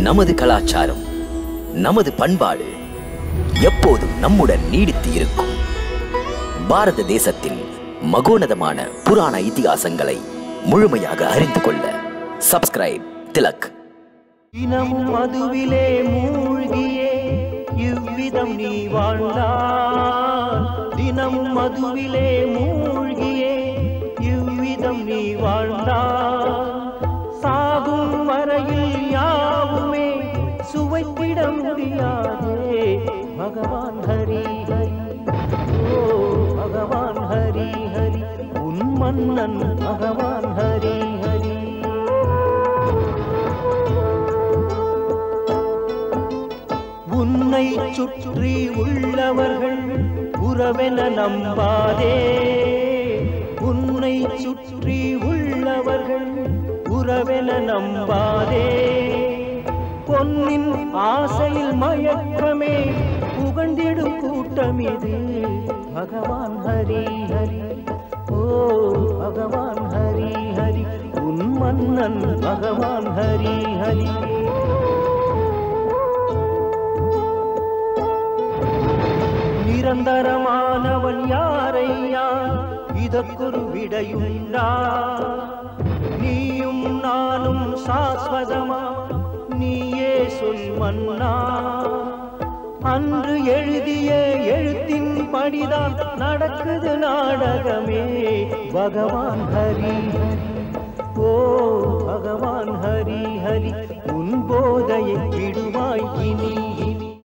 நமது கலாச்சாரம் நமது பண்பாடு எப்போதும் நம்முடன் நீடித்து இருக்கும் பாரத தேசத்தின் மகோனதமான புராண இதிகாசங்களை முழுமையாக அறிந்து கொள்ள சப்ஸ்கிரைப் திலக் தினமும் மதுவிலே மூழ்கியே இவ்விதம் நீ வாழ்ந்தால் தினமும் மதுவிலே மூழ்கியே இவ்விதம் நீ வாழ்ந்தால் சாகும் வரையில் யாவுமே சுவைத்திட முடியாதே பகவான் ஹரி ஹரி ஓ பகவான் ஹரி ஹரி உன் மன்னன் பகவான் ஹரி ஹரி உன்னை சுற்றி உள்ளவர்கள் உறவென நம்பாதே உன்னை சுற்றி உள்ளவர்கள் உறவென நம்பாதே பொன்னின் ஆசையில் மயக்கமே புகழ்ந்திடும் கூட்டம் இது பகவான் ஹரி ஹரி ஓ பகவான் ஹரி ஹரி உன் மன்னன் பகவான் ஹரி ஹரி நிரந்தரமானவன் யாரையா இதற்கொரு விடையுண்டா நீயும் நானும் சாஸ்வதமா நீயே சொல் மன்னா அன்று எழுதிய எழுத்தின் படிதான் நடக்குது நாடகமே பகவான் ஹரி ஹரி ஓ பகவான் ஹரி ஹரி உன் போதையை விடுவாய் இனி